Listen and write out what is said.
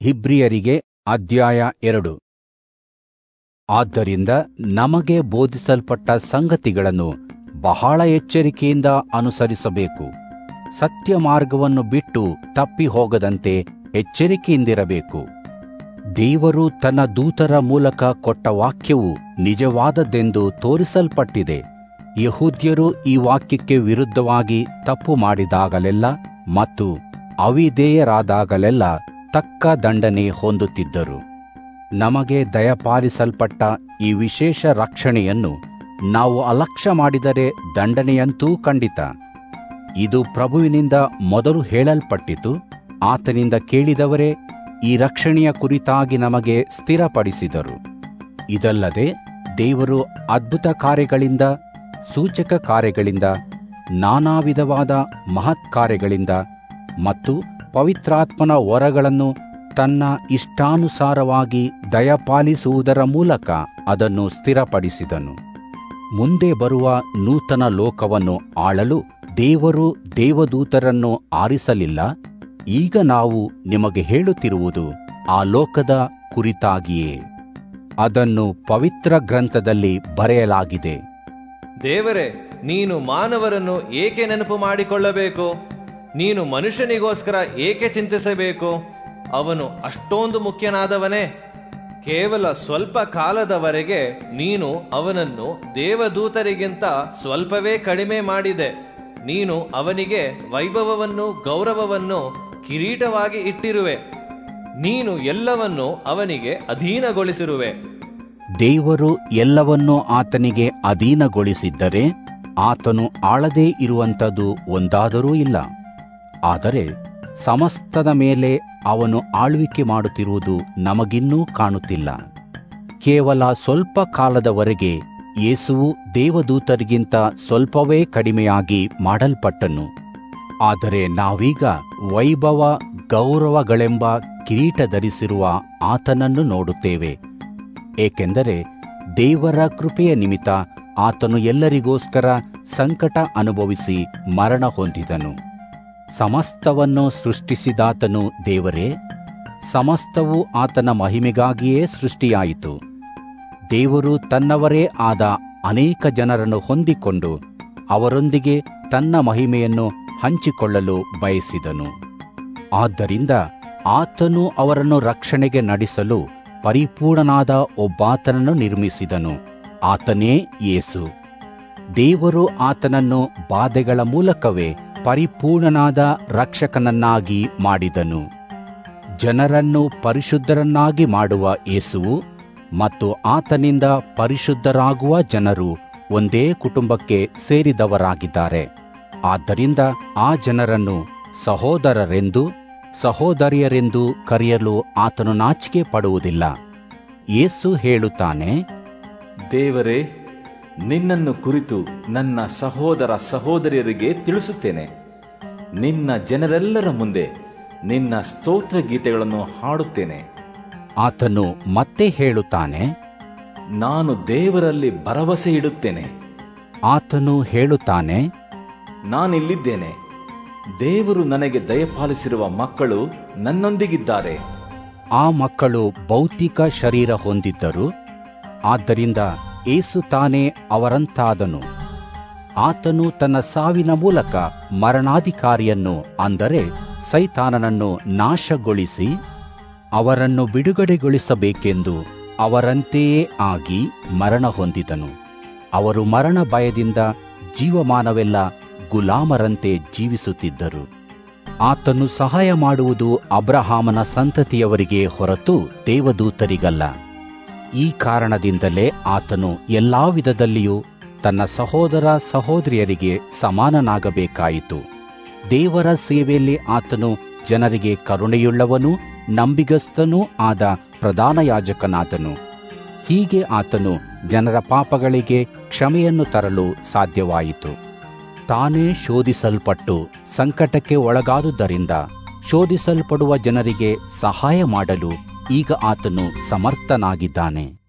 ಹಿಬ್ರಿಯರಿಗೆ ಅಧ್ಯಾಯ ಎರಡು ಆದ್ದರಿಂದ ನಮಗೆ ಬೋಧಿಸಲ್ಪಟ್ಟ ಸಂಗತಿಗಳನ್ನು ಬಹಳ ಎಚ್ಚರಿಕೆಯಿಂದ ಅನುಸರಿಸಬೇಕು ಸತ್ಯ ಮಾರ್ಗವನ್ನು ಬಿಟ್ಟು ತಪ್ಪಿ ಹೋಗದಂತೆ ಎಚ್ಚರಿಕೆಯಿಂದಿರಬೇಕು ದೇವರು ತನ್ನ ದೂತರ ಮೂಲಕ ಕೊಟ್ಟ ವಾಕ್ಯವು ನಿಜವಾದದ್ದೆಂದು ತೋರಿಸಲ್ಪಟ್ಟಿದೆ ಯಹೂದ್ಯರು ಈ ವಾಕ್ಯಕ್ಕೆ ವಿರುದ್ಧವಾಗಿ ತಪ್ಪು ಮಾಡಿದಾಗಲೆಲ್ಲ ಮತ್ತು ಅವಿಧೇಯರಾದಾಗಲೆಲ್ಲ ತಕ್ಕ ದಂಡನೆ ಹೊಂದುತ್ತಿದ್ದರು ನಮಗೆ ದಯಪಾಲಿಸಲ್ಪಟ್ಟ ಈ ವಿಶೇಷ ರಕ್ಷಣೆಯನ್ನು ನಾವು ಅಲಕ್ಷ್ಯ ಮಾಡಿದರೆ ದಂಡನೆಯಂತೂ ಖಂಡಿತ ಇದು ಪ್ರಭುವಿನಿಂದ ಮೊದಲು ಹೇಳಲ್ಪಟ್ಟಿತು ಆತನಿಂದ ಕೇಳಿದವರೇ ಈ ರಕ್ಷಣೆಯ ಕುರಿತಾಗಿ ನಮಗೆ ಸ್ಥಿರಪಡಿಸಿದರು ಇದಲ್ಲದೆ ದೇವರು ಅದ್ಭುತ ಕಾರ್ಯಗಳಿಂದ ಸೂಚಕ ಕಾರ್ಯಗಳಿಂದ ನಾನಾ ವಿಧವಾದ ಮಹತ್ ಕಾರ್ಯಗಳಿಂದ ಮತ್ತು ಪವಿತ್ರಾತ್ಮನ ವರಗಳನ್ನು ತನ್ನ ಇಷ್ಟಾನುಸಾರವಾಗಿ ದಯಪಾಲಿಸುವುದರ ಮೂಲಕ ಅದನ್ನು ಸ್ಥಿರಪಡಿಸಿದನು ಮುಂದೆ ಬರುವ ನೂತನ ಲೋಕವನ್ನು ಆಳಲು ದೇವರು ದೇವದೂತರನ್ನು ಆರಿಸಲಿಲ್ಲ ಈಗ ನಾವು ನಿಮಗೆ ಹೇಳುತ್ತಿರುವುದು ಆ ಲೋಕದ ಕುರಿತಾಗಿಯೇ ಅದನ್ನು ಪವಿತ್ರ ಗ್ರಂಥದಲ್ಲಿ ಬರೆಯಲಾಗಿದೆ ದೇವರೇ ನೀನು ಮಾನವರನ್ನು ಏಕೆ ನೆನಪು ಮಾಡಿಕೊಳ್ಳಬೇಕು ನೀನು ಮನುಷ್ಯನಿಗೋಸ್ಕರ ಏಕೆ ಚಿಂತಿಸಬೇಕು ಅವನು ಅಷ್ಟೊಂದು ಮುಖ್ಯನಾದವನೇ ಕೇವಲ ಸ್ವಲ್ಪ ಕಾಲದವರೆಗೆ ನೀನು ಅವನನ್ನು ದೇವದೂತರಿಗಿಂತ ಸ್ವಲ್ಪವೇ ಕಡಿಮೆ ಮಾಡಿದೆ ನೀನು ಅವನಿಗೆ ವೈಭವವನ್ನು ಗೌರವವನ್ನು ಕಿರೀಟವಾಗಿ ಇಟ್ಟಿರುವೆ ನೀನು ಎಲ್ಲವನ್ನೂ ಅವನಿಗೆ ಅಧೀನಗೊಳಿಸಿರುವೆ ದೇವರು ಎಲ್ಲವನ್ನೂ ಆತನಿಗೆ ಅಧೀನಗೊಳಿಸಿದ್ದರೆ ಆತನು ಆಳದೇ ಇರುವಂಥದ್ದು ಒಂದಾದರೂ ಇಲ್ಲ ಆದರೆ ಸಮಸ್ತದ ಮೇಲೆ ಅವನು ಆಳ್ವಿಕೆ ಮಾಡುತ್ತಿರುವುದು ನಮಗಿನ್ನೂ ಕಾಣುತ್ತಿಲ್ಲ ಕೇವಲ ಸ್ವಲ್ಪ ಕಾಲದವರೆಗೆ ಯೇಸುವು ದೇವದೂತರಿಗಿಂತ ಸ್ವಲ್ಪವೇ ಕಡಿಮೆಯಾಗಿ ಮಾಡಲ್ಪಟ್ಟನು ಆದರೆ ನಾವೀಗ ವೈಭವ ಗೌರವಗಳೆಂಬ ಕಿರೀಟ ಧರಿಸಿರುವ ಆತನನ್ನು ನೋಡುತ್ತೇವೆ ಏಕೆಂದರೆ ದೇವರ ಕೃಪೆಯ ನಿಮಿತ್ತ ಆತನು ಎಲ್ಲರಿಗೋಸ್ಕರ ಸಂಕಟ ಅನುಭವಿಸಿ ಮರಣ ಹೊಂದಿದನು ಸಮಸ್ತವನ್ನು ಸೃಷ್ಟಿಸಿದಾತನು ದೇವರೇ ಸಮಸ್ತವೂ ಆತನ ಮಹಿಮೆಗಾಗಿಯೇ ಸೃಷ್ಟಿಯಾಯಿತು ದೇವರು ತನ್ನವರೇ ಆದ ಅನೇಕ ಜನರನ್ನು ಹೊಂದಿಕೊಂಡು ಅವರೊಂದಿಗೆ ತನ್ನ ಮಹಿಮೆಯನ್ನು ಹಂಚಿಕೊಳ್ಳಲು ಬಯಸಿದನು ಆದ್ದರಿಂದ ಆತನು ಅವರನ್ನು ರಕ್ಷಣೆಗೆ ನಡೆಸಲು ಪರಿಪೂರ್ಣನಾದ ಒಬ್ಬಾತನನ್ನು ನಿರ್ಮಿಸಿದನು ಆತನೇ ಯೇಸು ದೇವರು ಆತನನ್ನು ಬಾಧೆಗಳ ಮೂಲಕವೇ ಪರಿಪೂರ್ಣನಾದ ರಕ್ಷಕನನ್ನಾಗಿ ಮಾಡಿದನು ಜನರನ್ನು ಪರಿಶುದ್ಧರನ್ನಾಗಿ ಮಾಡುವ ಯೇಸುವು ಮತ್ತು ಆತನಿಂದ ಪರಿಶುದ್ಧರಾಗುವ ಜನರು ಒಂದೇ ಕುಟುಂಬಕ್ಕೆ ಸೇರಿದವರಾಗಿದ್ದಾರೆ ಆದ್ದರಿಂದ ಆ ಜನರನ್ನು ಸಹೋದರರೆಂದು ಸಹೋದರಿಯರೆಂದು ಕರೆಯಲು ಆತನು ನಾಚಿಕೆ ಪಡುವುದಿಲ್ಲ ಯೇಸು ಹೇಳುತ್ತಾನೆ ದೇವರೇ ನಿನ್ನನ್ನು ಕುರಿತು ನನ್ನ ಸಹೋದರ ಸಹೋದರಿಯರಿಗೆ ತಿಳಿಸುತ್ತೇನೆ ನಿನ್ನ ಜನರೆಲ್ಲರ ಮುಂದೆ ನಿನ್ನ ಸ್ತೋತ್ರ ಗೀತೆಗಳನ್ನು ಹಾಡುತ್ತೇನೆ ಆತನು ಮತ್ತೆ ಹೇಳುತ್ತಾನೆ ನಾನು ದೇವರಲ್ಲಿ ಭರವಸೆ ಇಡುತ್ತೇನೆ ಆತನು ಹೇಳುತ್ತಾನೆ ನಾನಿಲ್ಲಿದ್ದೇನೆ ದೇವರು ನನಗೆ ದಯಪಾಲಿಸಿರುವ ಮಕ್ಕಳು ನನ್ನೊಂದಿಗಿದ್ದಾರೆ ಆ ಮಕ್ಕಳು ಭೌತಿಕ ಶರೀರ ಹೊಂದಿದ್ದರು ಆದ್ದರಿಂದ ಏಸು ತಾನೇ ಅವರಂತಾದನು ಆತನು ತನ್ನ ಸಾವಿನ ಮೂಲಕ ಮರಣಾಧಿಕಾರಿಯನ್ನು ಅಂದರೆ ಸೈತಾನನನ್ನು ನಾಶಗೊಳಿಸಿ ಅವರನ್ನು ಬಿಡುಗಡೆಗೊಳಿಸಬೇಕೆಂದು ಅವರಂತೆಯೇ ಆಗಿ ಮರಣ ಹೊಂದಿದನು ಅವರು ಮರಣ ಭಯದಿಂದ ಜೀವಮಾನವೆಲ್ಲ ಗುಲಾಮರಂತೆ ಜೀವಿಸುತ್ತಿದ್ದರು ಆತನು ಸಹಾಯ ಮಾಡುವುದು ಅಬ್ರಹಾಮನ ಸಂತತಿಯವರಿಗೆ ಹೊರತು ದೇವದೂತರಿಗಲ್ಲ ಈ ಕಾರಣದಿಂದಲೇ ಆತನು ಎಲ್ಲಾ ವಿಧದಲ್ಲಿಯೂ ತನ್ನ ಸಹೋದರ ಸಹೋದರಿಯರಿಗೆ ಸಮಾನನಾಗಬೇಕಾಯಿತು ದೇವರ ಸೇವೆಯಲ್ಲಿ ಆತನು ಜನರಿಗೆ ಕರುಣೆಯುಳ್ಳವನೂ ನಂಬಿಗಸ್ತನೂ ಆದ ಪ್ರಧಾನ ಯಾಜಕನಾದನು ಹೀಗೆ ಆತನು ಜನರ ಪಾಪಗಳಿಗೆ ಕ್ಷಮೆಯನ್ನು ತರಲು ಸಾಧ್ಯವಾಯಿತು ತಾನೇ ಶೋಧಿಸಲ್ಪಟ್ಟು ಸಂಕಟಕ್ಕೆ ಒಳಗಾದುದರಿಂದ ಶೋಧಿಸಲ್ಪಡುವ ಜನರಿಗೆ ಸಹಾಯ ಮಾಡಲು ಈಗ ಆತನು ಸಮರ್ಥನಾಗಿದ್ದಾನೆ